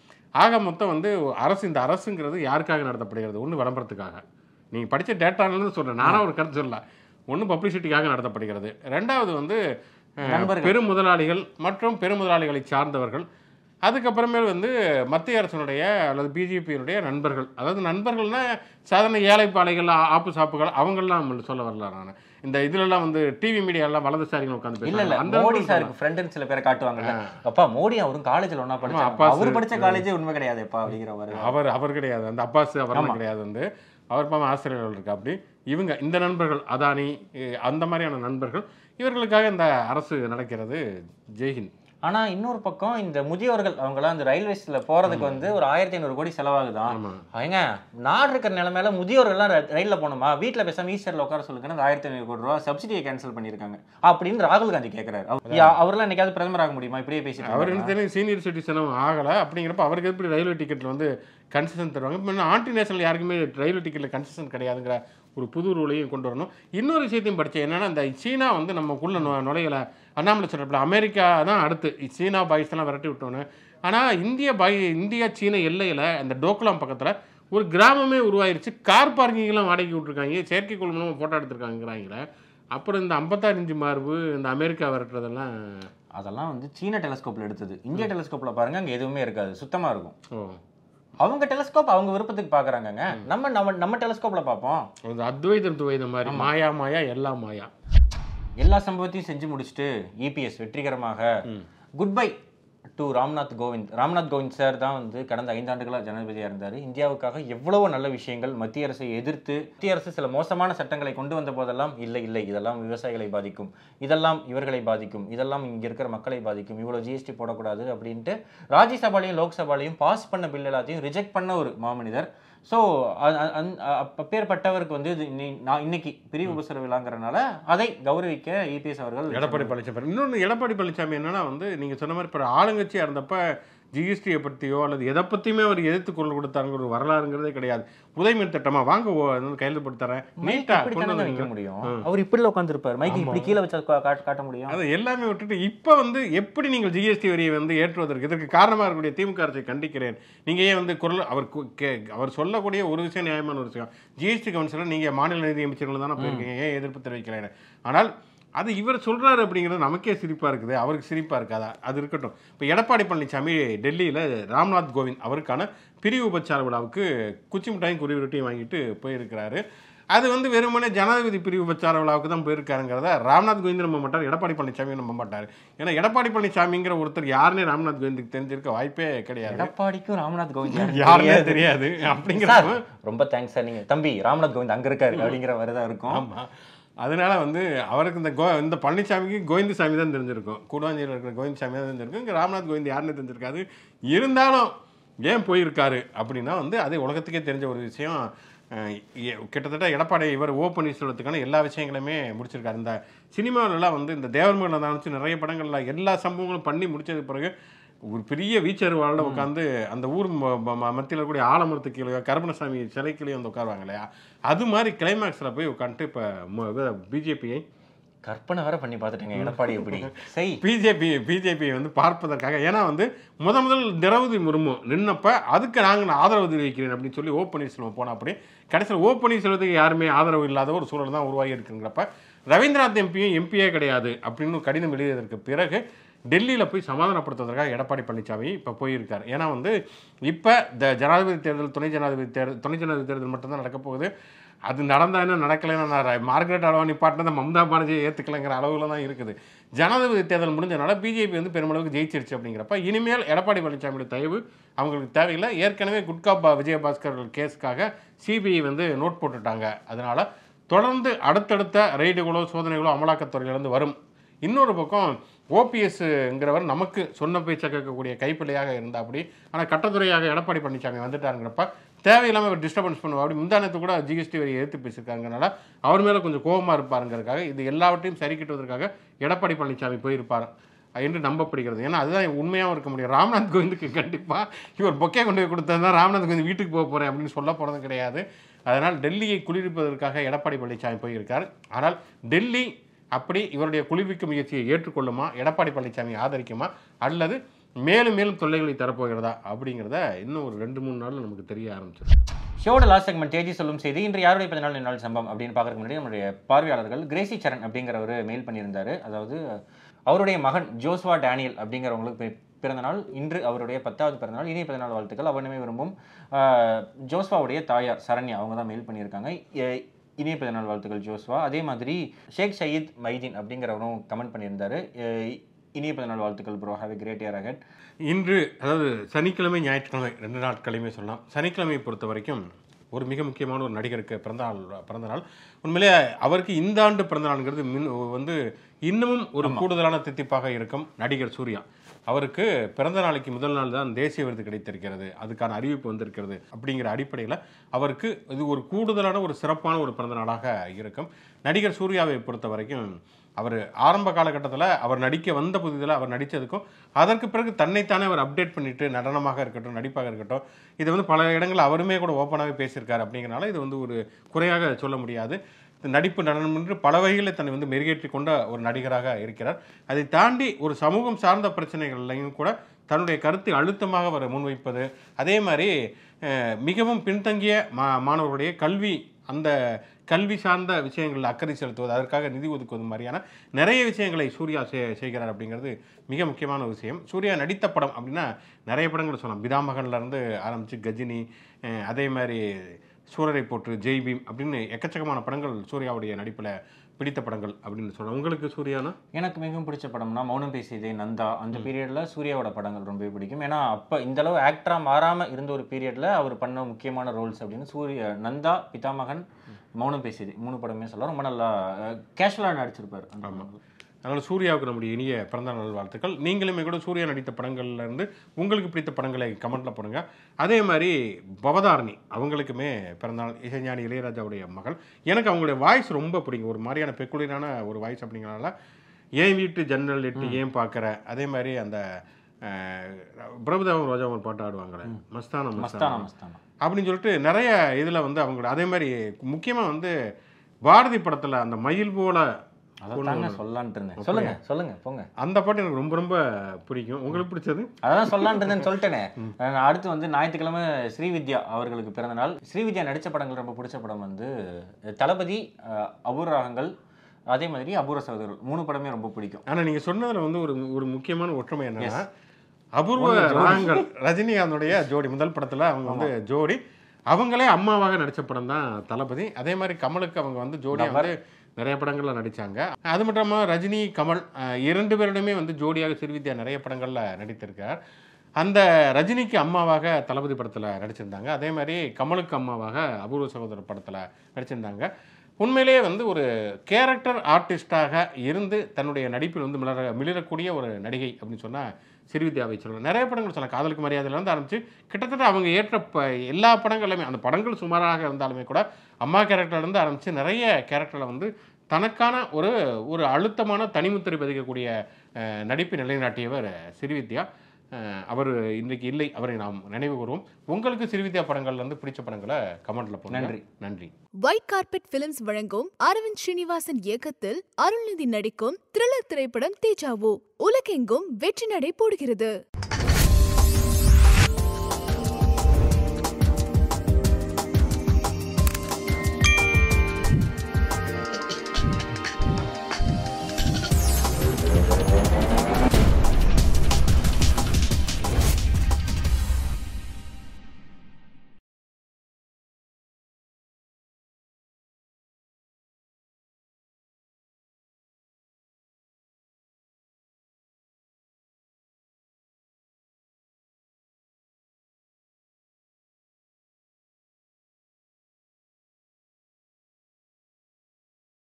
ஆக மொத்தம் வந்து அரசு இந்த அரசுங்கிறது யாருக்காக நடத்தப்படுகிறது ஒன்று விளம்பரத்துக்காக நீங்கள் படித்த டேட்டான்னு சொல்கிறேன் நானா ஒரு கருத்து சொல்லல ஒன்று பப்ளிசிட்டிக்காக நடத்தப்படுகிறது ரெண்டாவது வந்து அஹ், நண்பர்கள். பெரும் முதலாளிகள் மற்றும் பெரும் முதலாளிகளை சார்ந்தவர்கள் அதுக்கப்புறமேல் வந்து மத்திய அரசனுடைய அல்லது பிஜேபியினுடைய நண்பர்கள் அதாவது நண்பர்கள்னா சாதாரண ஏழைப்பாளைகள் ஆ- ஆப்பு சாப்புகள் அவங்கெல்லாம் சொல்ல வரல நான் இந்த இதுலலாம் வந்து டிவி மீடியாலாம் வலதுசாரிகள் உட்காந்து இல்ல இல்ல அந்த மோடி நண்பர்கள் சாருக்கு ஃப்ரெண்டுன்னு சில பேரை காட்டுவாங்கல்ல அப்பா மோடி அவரும் காலேஜ்ல ஒண்ணா படிச்சாங்க அப்பா அவர் சார். படிச்ச காலேஜே உண்மை கிடையாதுப்பா அப்படிங்கிற மாதிரி அவர் அவர் கிடையாது அந்த அப்பாஸ் அவர்லாம் ஆமா. கிடையாது வந்து அவர் பாவம் ஆசிரியர்கள் இருக்கா அப்படி இவங்க இந்த நண்பர்கள் அதானி அஹ், அந்த மாதிரியான நண்பர்கள் இவர்களுக்காக இந்த அரசு நடக்கிறது ஜெய்ஹிந்த் ஆனா இன்னொரு பக்கம் இந்த முதியோர்கள் அவங்கலாம் அந்த ரயில்வேஸ்ல போறதுக்கு வந்து ஒரு ஆயிரத்தி ஐநூறு கோடி செலவாகுதான் ஆமா ஏங்க நாடு இருக்கிற நிலைமையில முதியோர்கள்லாம் ர- ரயில்ல போகணுமா வீட்ல பேசாம ஈஸ்டர்ல உட்கார சொல்லுங்க அந்த ஆயிரத்தி ஐநூறு கோடி ரூபா சப்சிடியை கேன்சல் பண்ணிருக்காங்க அப்படின்னு ராகுல் காந்தி கேக்குறாரு அவர் யா- அவர்லாம் என்னைக்காவது பிரதமர் ஆக முடியுமா இப்படியே பேசிட்டு அவர் என்ன இருக்காரா? தெரியும் சீனியர் சிட்டிசனும் ஆகலை அப்படிங்கிறப்ப அவருக்கு எப்படி ரயில்வே டிக்கெட்டில் வந்து கன்செஷன் தருவாங்க இப்போ ஆன்டி நேஷனல் யாருக்குமே ரயில்வே டிக்கெட்டில் கன்செஷன் கிடையாதுங்கிற ஒரு புது ரூலையும் கொண்டு வரணும் இன்னொரு விஷயத்தையும் படித்தேன் என்னன்னா இந்த சீனா வந்து நமக்குள்ள நு நுழையலை அண்ணாமலை சொல்கிறப்பல அமெரிக்கா தான் அடுத்து சீனா பாகிஸ்தான் விரட்டி விட்டோன்னு ஆனால் இந்திய பாய் இந்தியா சீன எல்லையில் அந்த டோக்லாம் பக்கத்தில் ஒரு கிராமமே உருவாயிருச்சு கார் பார்க்கிங்லாம் வாடகைக்கு விட்ருக்காங்க செயற்கைக்கோள் மூலமாக ஃபோட்டோ எடுத்திருக்காங்கிறாங்களே அப்புறம் இந்த ஐம்பத்தாறு இன்ச்சு மார்பு இந்த அமெரிக்கா விரட்டுறதெல்லாம் அதெல்லாம் வந்து சீன டெலஸ்கோப்ல எடுத்தது இந்திய டெலஸ்கோப்ல பாருங்க அங்க எதுவுமே இருக்காது சுத்தமா இருக்கும் ஓ அவங்க டெலஸ்கோப் அவங்க விருப்பத்துக்கு பாக்குறாங்க நம்ம நம்ம நம்ம டெலஸ்கோப்ல பார்ப்போம் அது அத்வைதம் துவைதம் மாதிரி மாயா மாயா எல்லாம் மாயா எல்லா சம்பவத்தையும் செஞ்சு முடிச்சுட்டு இபிஎஸ் வெற்றிகரமாக good bye to Ramnath Kovind Ramnath Kovind sir தான் வந்து கடந்த ஐந்தாண்டுகளாக ஜனாதிபதியாக இருந்தார் இந்தியாவுக்காக எவ்வளவோ நல்ல விஷயங்கள் மத்திய அரசை எதிர்த்து மத்திய அரசு சில மோசமான சட்டங்களை கொண்டு வந்த போதெல்லாம் இல்லை இல்லை இதெல்லாம் விவசாயிகளை பாதிக்கும் இதெல்லாம் இவர்களை பாதிக்கும் இதெல்லாம் இங்கே இருக்கிற மக்களை பாதிக்கும் இவ்வளோ ஜிஎஸ்டி போடக்கூடாது அப்படின்ட்டு ராஜ்யசபாலையும் லோக்சபாலையும் பாஸ் பண்ண பில் எல்லாத்தையும் ரிஜெக்ட் பண்ண ஒரு மாமனிதர் ஸோ அப்பேற்பட்டவருக்கு வந்து இது இன்னி- நான் இன்னைக்கு பிரிவு உபசர விழாங்கிறனால அதை கௌரவிக்க இபிஎஸ் அவர்கள் எடப்பாடி பழனிசாமி இன்னொன்று எடப்பாடி பழனிசாமி என்னன்னா வந்து நீங்கள் சொன்ன மாதிரி இப்போ ஆளுங்கட்சியாக இருந்தப்ப ஜிஎஸ்டியை பற்றியோ அல்லது எதை பற்றியுமே அவர் எதிர்த்து குரல் கொடுத்தாருங்கிற ஒரு வரலாறுங்கிறதே கிடையாது புதைமின் திட்டமா வாங்க ஓ, அது வந்து கையில் போட்டு தரேன் நீட்டா இப்படி கொண்டு தானங்க வந்து வைக்க முடியும் அவர் இப்படில உட்காந்துருப்பார் மைக்கு இப்படி கீழே வச்சா கா- காட்ட காட்ட முடியும் அதை எல்லாமே விட்டுட்டு இப்போ வந்து எப்படி நீங்கள் ஜிஎஸ்டி வரியை வந்து ஏற்றுவதற்கு இதற்கு காரணமாக இருக்கக்கூடிய திமுக அரசை கண்டிக்கிறேன் நீங்கள் ஏன் வந்து குரல் அவர் கு- கே- அவர் சொல்லக்கூடிய ஒரு விஷயம் நியாயமான ஒரு விஷயம் ஜிஎஸ்டி கவுன்சிலர் நீங்கள் மாநில நிதி அமைச்சர்கள் தானே போயிருக்கீங்க ஏன் எதிர்ப்பு தெரிவிக்கிறேன் ஆனால் அது இவர் சொல்றாரு அப்படிங்கிறது நமக்கே சிரிப்பா இருக்குது அவருக்கு சிரிப்பா இருக்காதா அது இருக்கட்டும் இப்போ எடப்பாடி பழனிசாமி டெல்லியில் ராம்நாத் கோவிந்த் அவருக்கான பிரிவு உபச்சார விழாவுக்கு குச்சி மிட்டாயும் குருவி ரொட்டியும் வாங்கிட்டு போயிருக்கிறாரு அது வந்து வெறுமனே ஜனாதிபதி பிரிவு உபச்சார விழாவுக்கு தான் போயிருக்காருங்கிறத ராம்நாத் கோவிந்த் நம்ப மாட்டார் எடப்பாடி பழனிசாமி நம்ப மாட்டார் ஏன்னா எடப்பாடி பழனிசாமிங்கிற ஒருத்தர் யாருன்னே ராம்நாத் கோவிந்துக்கு தெரிஞ்சிருக்க வாய்ப்பே கிடையாது எடப்பாடிக்கும் ராம்நாத் கோவிந்த் யாருன்னே தெரியாது அப்படிங்கிற சார் ரொம்ப தேங்க்ஸ் சார் நீங்க தம்பி ராம்நாத் கோவிந்த் அங்க இருக்காரு அப்படிங்கிற மாதிரி தான் இருக்கும் ஆமா அதனால வந்து அவருக்கு இந்த கோ இந்த பழனிசாமிக்கு கோவிந்தசாமி தான் தெரிஞ்சிருக்கும் கூடாஞ்சியில் இருக்கிற கோவிந்தசாமி தான் தெரிஞ்சிருக்கும் இங்கே ராம்நாத் கோவிந்த் யாருன்னு தெரிஞ்சிருக்காது இருந்தாலும் ஏன் போயிருக்காரு அப்படின்னா வந்து அது உலகத்துக்கே தெரிஞ்ச ஒரு விஷயம் அஹ், எ- கிட்டத்தட்ட எடப்பாடி இவர் ஓ பன்னீர்செல்வத்துக்கான எல்லா விஷயங்களுமே முடிச்சிருக்காரு இந்த சினிமாவிலலாம் வந்து இந்த தேவர்மகள் ஆரம்பிச்சு நிறைய படங்கள்ல எல்லா சம்பவங்களும் பண்ணி முடிச்சது பிறகு ஒரு பெரிய வீச்சருவாளில் உட்காந்து அந்த ஊர் ம- ம- மத்தியில் இருக்கக்கூடிய ஆலமரத்து கீழே கருப்பணசாமி சிலை கீழே வந்து உட்காருவாங்க இல்லையா அது மாதிரி கிளைமேக்ஸில் போய் உட்காந்துட்டு இப்போ பிஜேபியை கற்பனை வேற பண்ணி பார்த்துட்டேங்க எடப்பாடி எப்படி செய் பிஜேபி பிஜேபி வந்து பார்ப்பதற்காக ஏன்னா வந்து முத முதல் திரௌபதி முர்மு நின்னப்ப அதுக்கு நாங்கள் ஆதரவு தெரிவிக்கிறேன் அப்படின்னு சொல்லி ஓ பன்னீர்செல்வம் போன அப்படி கடைசியில் ஓ பன்னீர்செல்வத்துக்கு யாருமே ஆதரவு இல்லாத ஒரு சூழல் தான் உருவாகி இருக்குங்கிறப்ப ரவீந்திரநாத் எம்பியும் எம்பியே கிடையாது அப்படின்னு ஒரு கடிதம் எழுதியதற்கு பிறகு டெல்லியில் போய் சமாதானப்படுத்துவதற்காக எடப்பாடி பழனிசாமி இப்போ போயிருக்கார் ஏன்னா வந்து இப்போ இந்த ஜனாதிபதி தேர்தல் துணை ஜனாதிபதி தேர்தல் துணை ஜனாதிபதி தேர்தல் மட்டும்தான் நடக்க போகுது அது நடந்தா என்ன நடக்கலைன்னா நான் ர- மார்கரெட் அலவானி பாட்டினதை மம்தா பானர்ஜியை ஏற்றுக்கலைங்கிற அளவில் தான் இருக்குது ஜனாதிபதி தேர்தல் முடிஞ்சனால பிஜேபி வந்து பெருமளவுக்கு ஜெயிச்சிருச்சு அப்படிங்கிறப்ப இனிமேல் எடப்பாடி பழனிசாமியோட தயவு அவங்களுக்கு தேவையில்லை ஏற்கனவே குட்கா பா விஜயபாஸ்கர் கேஸுக்காக சிபிஐ வந்து நோட் போட்டுட்டாங்க அதனால தொடர்ந்து அடுத்தடுத்த ரெய்டுகளோ சோதனைகளோ அமலாக்கத்துறையிலிருந்து வரும் இன்னொரு பக்கம் ஓபிஎஸ்ங்கிறவர் நமக்கு சொன்ன பேச்சை கேட்கக்கூடிய கைப்பிள்ளையாக இருந்தா அப்படி ஆனால் கட்டத்துறையாக எடப்பாடி பழனிசாமி வந்துட்டாருங்கிறப்ப தேவையில்லாமல் அவர் டிஸ்டர்பன்ஸ் பண்ணுவா அப்படி முந்தானத்து கூட ஜிஎஸ்டி வரி எதிர்த்து பேசியிருக்காங்கனால அவர் மேலே கொஞ்சம் கோபமாக இருப்பாருங்கிறதுக்காக இது எல்லாவற்றையும் சரி கட்டுவதற்காக எடப்பாடி பழனிசாமி போயிருப்பார் என்று நம்பப்படுகிறது ஏன்னா அதுதான் உண்மையாகவும் இருக்க முடியும் ராம்நாத் கோவிந்துக்கு கண்டிப்பாக இவர் பொக்கே கொண்டு போய் கொடுத்தா ராம்நாத் கோவிந்த் வீட்டுக்கு போக போகிறேன் அப்படின்னு சொல்ல போகிறது கிடையாது அதனால் டெல்லியை குளிர்விப்பதற்காக எடப்பாடி பழனிசாமி போயிருக்கார் ஆனால் டெல்லி அப்படி இவருடைய குளிர்விக்கும் முயற்சியை ஏற்றுக்கொள்ளுமா எடப்பாடி பழனிசாமி ஆதரிக்குமா அல்லது மேலும் மேலும் தொல்லைகளை தரப்போகிறதா அப்படிங்கிறத இன்னும் ஒரு ரெண்டு மூணு நாள்ல நமக்கு தெரிய ஆரம்பிச்சிடும் ஷோட லாஸ்ட் செக்மெண்ட் தேஜி சொல்லும் செய்தி இன்று யாருடைய பதினாலு நாள் சம்பவம் அப்படின்னு பார்க்கறதுக்கு முன்னாடி நம்மளுடைய பார்வையாளர்கள் கிரேசி சரண் அப்படிங்கிறவர் மெயில் பண்ணியிருந்தாரு அதாவது அவருடைய மகன் ஜோஸ்வா டேனியல் அப்படிங்கிறவங்களுக்கு பி- பிறந்த நாள் இன்று அவருடைய பத்தாவது பிறந்த நாள் இனிய பிறந்தநாள் வாழ்த்துக்கள் அவனுமே விரும்பும் ஆஹ், ஜோஸ்வாவுடைய தாயார் சரண்யா அவங்க தான் மெயில் பண்ணியிருக்காங்க எ- இனிய பிறந்தநாள் வாழ்த்துக்கள் ஜோஸ்வா அதே மாதிரி ஷேக் சயீத் மைதீன் அப்படிங்கிறவரும் கமெண்ட் பண்ணியிருந்தாரு எ- இனிய பிறந்தநாள் வாழ்த்துக்கள் bro have a great year ahead இன்று அதாவது சனிக்கிழமை ஞாயிற்றுக்கிழமை ரெண்டு நாட்களையுமே சொல்லலாம் சனிக்கிழமையை பொறுத்த வரைக்கும் ஒரு மிக முக்கியமான ஒரு நடிகருக்கு பிறந்த நாள் பிறந்த நாள் உண்மையிலே அவருக்கு இந்த ஆண்டு பிறந்த நாளுங்கிறது மின் வந்து இன்னமும் ஒரு கூடுதலான தித்திப்பாக இருக்கும் நடிகர் சூர்யா அவருக்கு பிறந்த நாளைக்கு முதல் நாள் தான் தேசிய விருது கிடைத்திருக்கிறது அதுக்கான அறிவிப்பு வந்திருக்கிறது அப்படிங்கிற அடிப்படையில் அவருக்கு இது ஒரு கூடுதலான ஒரு சிறப்பான ஒரு பிறந்த நாளாக இருக்கும் நடிகர் சூர்யாவை பொறுத்த வரைக்கும் அவர் ஆரம்ப காலகட்டத்தில் அவர் நடிக்க வந்த புதிதில் அவர் நடித்ததுக்கும் அதற்கு பிறகு தன்னைத்தானே அவர் அப்டேட் பண்ணிட்டு நடனமாக இருக்கட்டும் நடிப்பாக இருக்கட்டும் இது வந்து பல இடங்களில் அவருமே கூட ஓப்பனாகவே பேசியிருக்காரு அப்படிங்கிறனால இது வந்து ஒரு குறையாக சொல்ல முடியாது இந்த நடிப்பு நடனம் என்று பல வகைகளில் தன்னை வந்து மெருகேற்றி கொண்ட ஒரு நடிகராக இருக்கிறார் அதை தாண்டி ஒரு சமூகம் சார்ந்த பிரச்சனைகள்லையும் கூட தன்னுடைய கருத்தை அழுத்தமாக அவர் முன்வைப்பது அதே மாதிரி அஹ், மிகவும் பின்தங்கிய மா மாணவர்களுடைய கல்வி அந்த கல்வி சார்ந்த விஷயங்களில் அக்கறை செலுத்துவது அதற்காக நிதி ஒதுக்குவது மாதிரியான நிறைய விஷயங்களை சூர்யா செய்- செய்கிறார் அப்படிங்கிறது மிக முக்கியமான ஒரு விஷயம் சூர்யா நடித்த படம் அப்படின்னா நிறைய படங்கள் சொல்லலாம் பிதாமகன்ல இருந்து ஆரம்பித்து கஜினி அஹ், அதே மாதிரி சூரரை போற்று ஜெய் பீம் அப்படின்னு எக்கச்சக்கமான படங்கள் சூர்யாவுடைய நடிப்பில் பிடித்த படங்கள் அப்படின்னு சொல்லலாம் உங்களுக்கு சூர்யானா எனக்கு மிகவும் பிடிச்ச படம்னா மௌனம் பேசியதே நந்தா அந்த பீரியட்ல சூர்யாவோட படங்கள் ரொம்பவே பிடிக்கும் ஏன்னா அப்போ இந்த அளவு ஆக்டரா மாறாம இருந்த ஒரு பீரியட்ல அவர் பண்ண முக்கியமான ரோல்ஸ் அப்படின்னு சூர்யா நந்தா பிதாமகன் மௌனம் பேசியது மூணு படமே சொல்லலாம் ரொம்ப நல்லா கேஷுவலாக நடிச்சிருப்பாரு அந்த படங்கள். அதனால் சூர்யாவுக்கு நம்முடைய இனிய பிறந்த நாள் வாழ்த்துக்கள் நீங்களுமே கூட சூர்யா நடித்த படங்கள்ல இருந்து உங்களுக்கு பிடித்த படங்களை கமெண்ட்ல போடுங்க அதே மாதிரி பவதாரணி அவங்களுக்குமே பிறந்தநாள் இசைஞானி இளையராஜாவுடைய மகள் எனக்கு அவங்களுடைய வாய்ஸ் ரொம்ப பிடிக்கும் ஒரு மாதிரியான பெக்குலியரான ஒரு வாய்ஸ் அப்படிங்கிறனால ஏன் வீட்டு ஜன்னல் எட்டு ஏன் பார்க்குற அதே மாதிரி அந்த அஹ், பிரபுதேவன் ரோஜா ஒரு பாட்டு ஆடுவாங்களே மஸ்தானம் மஸ்தானா மஸ்தானம் மஸ்தானா அப்படின்னு சொல்லிட்டு நிறைய இதில் வந்து அவங்களோட அதே மாதிரி முக்கியமாக வந்து பாரதி படத்தில் அந்த மயில் போல அதான் சொல்லலான்ட்டு இருந்தேன் சொல்லுங்க சொல்லுங்க போங்க அந்த பாட்டு எனக்கு ரொம்ப ரொம்ப பிடிக்கும் உங்களுக்கு பிடிச்சது அதான் சொல்லலான்ட்டு இருந்தேன்னு சொல்லிட்டேனே நான் அடுத்து வந்து ஞாயிற்றுக்கிழமை ஸ்ரீவித்யா அவர்களுக்கு பிறந்த நாள் ஸ்ரீவித்யா நடித்த படங்கள் ரொம்ப பிடிச்ச படம் வந்து தளபதி அஹ், அபூர்வங்கள் அதே மாதிரி அபூர்வ சகோதரர்கள் மூணு படமே ரொம்ப பிடிக்கும் ஆனா நீங்க சொன்னதுல வந்து ஒரு ஒரு முக்கியமான ஒற்றுமை என்னன்னா அபூர்வ ராகங்கள் ரஜினிகாந்தோடைய ஜோடி முதல் படத்துல அவங்க வந்து ஜோடி அவங்களே அம்மாவாக நடிச்ச படம் தான் தளபதி அதே மாதிரி கமலுக்கு அவங்க வந்து ஜோடியா வந்து நிறைய படங்கள்ல நடிச்சாங்க அது மட்டும் இல்லாமல் ரஜினி கமல் அஹ், இரண்டு பேருடையுமே வந்து ஜோடியாக சிறுவித்யா நிறைய படங்கள்ல நடித்திருக்கார் அந்த ரஜினிக்கு அம்மாவாக தளபதி படத்தில் நடிச்சிருந்தாங்க அதே மாதிரி கமலுக்கு அம்மாவாக அபூர்வ சகோதரர் படத்தில் நடிச்சிருந்தாங்க உண்மையிலேயே வந்து ஒரு கேரக்டர் ஆர்டிஸ்டாக இருந்து தன்னுடைய நடிப்பில் வந்து மிளற மிளிரக்கூடிய ஒரு நடிகை அப்படின்னு சொன்னால் சிறுவித்யாவை சொல்லலாம் நிறைய படங்கள் சொல்லலாம் காதலுக்கு மரியாதையிலேருந்து ஆரம்பித்து கிட்டத்தட்ட அவங்க ஏற்ற ப எல்லா படங்களுமே அந்த படங்கள் சுமாராக இருந்தாலுமே கூட அம்மா கேரக்டர்லேருந்து ஆரம்பித்து நிறைய கேரக்டரில் வந்து தனக்கான ஒரு ஒரு அழுத்தமான தனிமுத்திரை பதிக்கக்கூடிய அஹ், நடிப்பை நிலைநாட்டியவர் சிறுவித்யா அஹ், அவர் இன்றைக்கு இல்லை அவரை நாம் நினைவு கூறுவோம் உங்களுக்கு சிறுவித்யா படங்கள்ல இருந்து பிடிச்ச படங்களை கமெண்ட்ல போடுங்க நன்றி. நன்றி ஒயிட் கார்பெட் பிலிம்ஸ் வழங்கும் அரவிந்த் ஸ்ரீனிவாசன் இயக்கத்தில் அருள்நிதி நடிக்கும் த்ரில்லர் திரைப்படம் தேஜாவு உலகெங்கும் வெற்றி நடை போடுகிறது